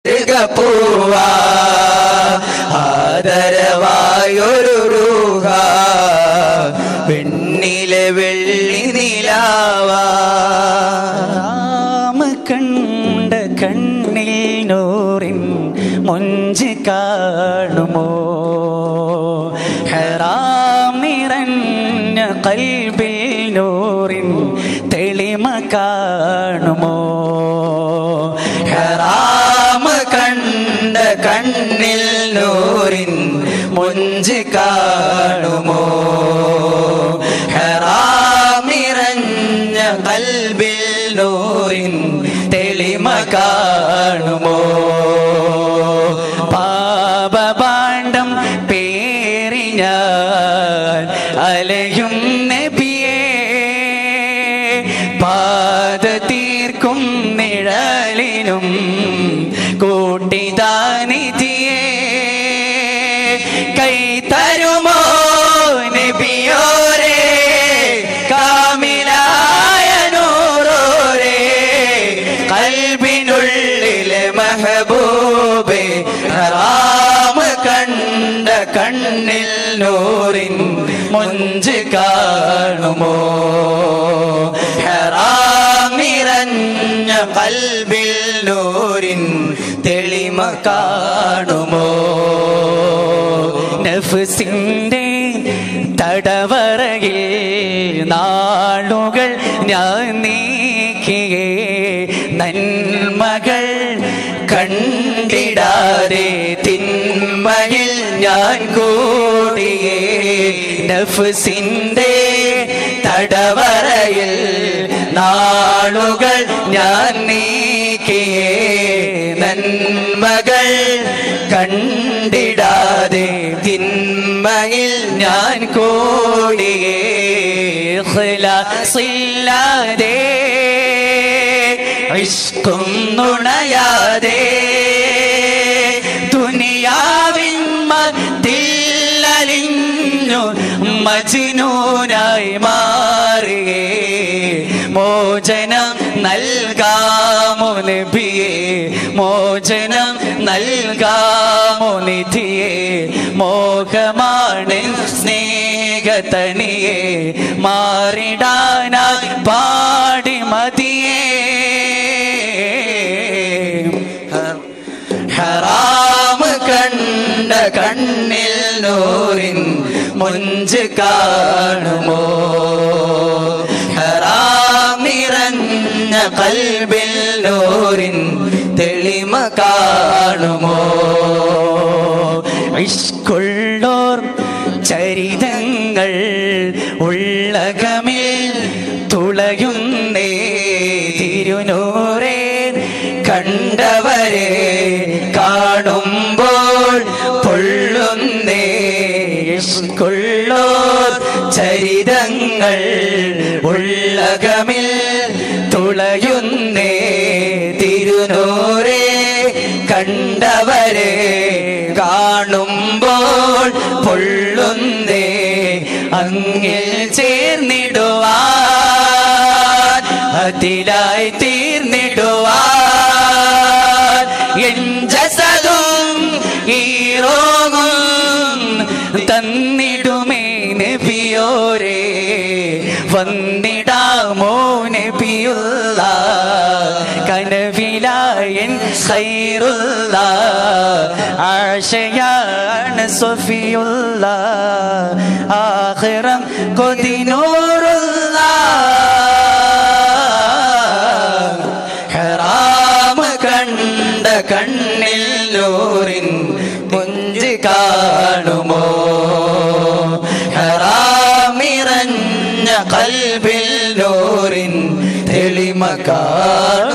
പൂവ ആദരവായൊരു രൂഹ പെണ്ണിലെ വെള്ളി നിലാവാ രാമ കണ്ട കണ്ണിൽ നൂറിൻ മൊഞ്ച് കാണുമോ ഹറാം നിറഞ്ഞ കൽബിൽ നൂറിൻ തെളിമ കാണുമോ ഹറാമ കണ്ട കണ്ണിൽ നൂറിൻ മുഞ്ച് കാണുമോ ഹറാമിറഞ്ഞ കൽബിൽ നൂറിൻ തെളിമ കാണുമോ പാപപാണ്ഡം പേറി ഞാൻ അലയും നബിയേ പാത തീർക്കും നിഴലിനും കൂട്ടിതാനിധിയേ കൈ തരുമോ നബിയോരേ കാമിലായ നൂറോരേ കൽബിനുള്ളിലെ മെഹബൂബേ ഹറാമ കണ്ട കണ്ണിൽ നൂറിൻ മുഞ്ച് കാണുമോ ഹറാമിറഞ്ഞ കൽബിൽ നൂറിൻ തെളിമ കാണുമോ നഫ്സിന്റെ തടവറയിൽ നാളുകൾ ഞാൻ നീക്കിയേ നന്മകൾ കണ്ടിടാതെ തിന്മയിൽ ഞാൻ കൂടിയേ നഫ്സിന്റെ തടവറയിൽ നാളുകൾ ഞാൻ നീക്കിയേ നന്മകൾ കണ്ടിടാതെ തിന്മയിൽ ഞാൻ കൂടിയേ ഇഖ്ലാസില്ലാതെ ഇഷ്കും നുണയാതെ ദുനിയാവിൻ മത്തില്ലലിഞ്ഞു മജ്നൂനായി മാറിയേ മോചനം നൽകാമോ നബിയേ മോചനം നൽകാമോ നിധിയേ മോഹമാണ് സ്നേഹതനിയെ മാറിടാനായി പാടി മതിയേ ഹറാമ കണ്ട കണ്ണിൽ നൂറിൻ മുഞ്ച് കാണുമോ ഹറാം നിറഞ്ഞ കൽബിൽ നൂറിൻ തെളിമ കാണുമോ ഇഷ്കുള്ളോർ ചരിതങ്ങൾ ഉള്ളകമിൽ തുളയുന്നേ തിരുനൂറേ കണ്ടവരെ കാണുമ്പോൾ പൊള്ളുന്നേ ഇഷ്കുള്ളോർ ചരിതങ്ങൾ ഉള്ളകമിൽ തുളയുന്നേ തിരുനൂറേ കണ്ടവരെ കാണുമ്പോൾ പൊള്ളുന്നേ അങ്ങിൽ ചേർന്നിടുവാൻ അതിലായി തീർന്നിടുവാൻ എൻ ജസതും ഈ റോഗും തന്നിടുമേ നബിയോരേ വന്നിടാമോ നബിയുള്ള കനവിലായൻ ഖൈറുള്ള ആശയാണ് സൊഫിയുള്ള ആഖിറം കൊതിനൂറുള്ള ഹറാമ കണ്ട കണ്ണിൽ നൂറിൻ മുഞ്ച് കാണുമോ ഹറാമിറഞ്ഞ കൽബിൽ നൂറിൻ തെളിമ കാണുമോ